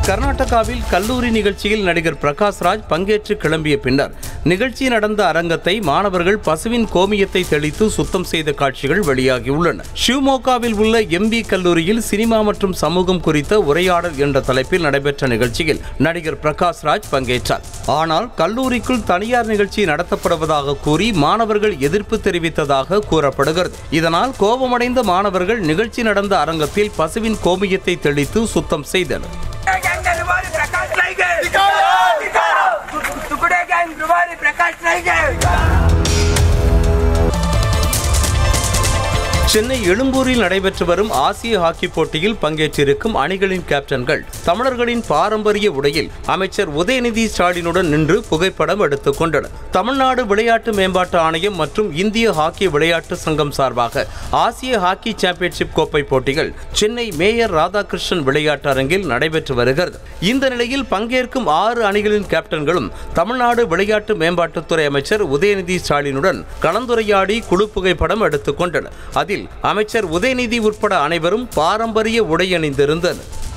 கர்நாடகாவில் கல்லூரி நிகழ்ச்சியில் நடிகர் பிரகாஷ் ராஜ் பங்கேற்று கிளம்பிய பின்னர் நிகழ்ச்சி நடந்த அரங்கத்தை மாணவர்கள் பசுவின் கோமியத்தை தெளித்து சுத்தம் செய்த காட்சிகள் வெளியாகியுள்ளன ஷிவ்மோகாவில் உள்ள எம்பி கல்லூரியில் சினிமா மற்றும் சமூகம் குறித்த உரையாடல் என்ற தலைப்பில் நடைபெற்ற நிகழ்ச்சியில் நடிகர் பிரகாஷ் ராஜ் பங்கேற்றார் ஆனால் கல்லூரிக்குள் தனியார் நிகழ்ச்சி நடத்தப்படுவதாக கூறி மாணவர்கள் எதிர்ப்பு தெரிவித்ததாக கூறப்படுகிறது இதனால் கோபமடைந்த மாணவர்கள் நிகழ்ச்சி நடந்த அரங்கத்தில் பசுவின் கோமியத்தை தெளித்து சுத்தம் செய்தனர் गैंग रुबारी प्रकाश नहीं गए टुकड़े गैंग रुबारी प्रकाश नहीं गए சென்னை எழும்பூரில் நடைபெற்று வரும் ஆசிய ஹாக்கி போட்டியில் பங்கேற்றிருக்கும் அணிகளின் கேப்டன்கள் தமிழர்களின் பாரம்பரிய உடையில் அமைச்சர் உதயநிதி ஸ்டாலினுடன் நின்று புகைப்படம் எடுத்துக் கொண்டனர் தமிழ்நாடு விளையாட்டு மேம்பாட்டு ஆணையம் மற்றும் இந்திய ஹாக்கி விளையாட்டு சங்கம் சார்பாக ஆசிய ஹாக்கி சாம்பியன்ஷிப் கோப்பை போட்டிகள் சென்னை மேயர் ராதாகிருஷ்ணன் விளையாட்டு அரங்கில் நடைபெற்று வருகிறது இந்த நிலையில் பங்கேற்கும் ஆறு அணிகளின் கேப்டன்களும் தமிழ்நாடு விளையாட்டு மேம்பாட்டுத்துறை அமைச்சர் உதயநிதி ஸ்டாலினுடன் கலந்துரையாடி குழு புகைப்படம் எடுத்துக் கொண்டனர் அதில் அமைச்சர் உதயநிதி உட்பட அனைவரும் பாரம்பரிய உடை அணிந்திருந்தனர்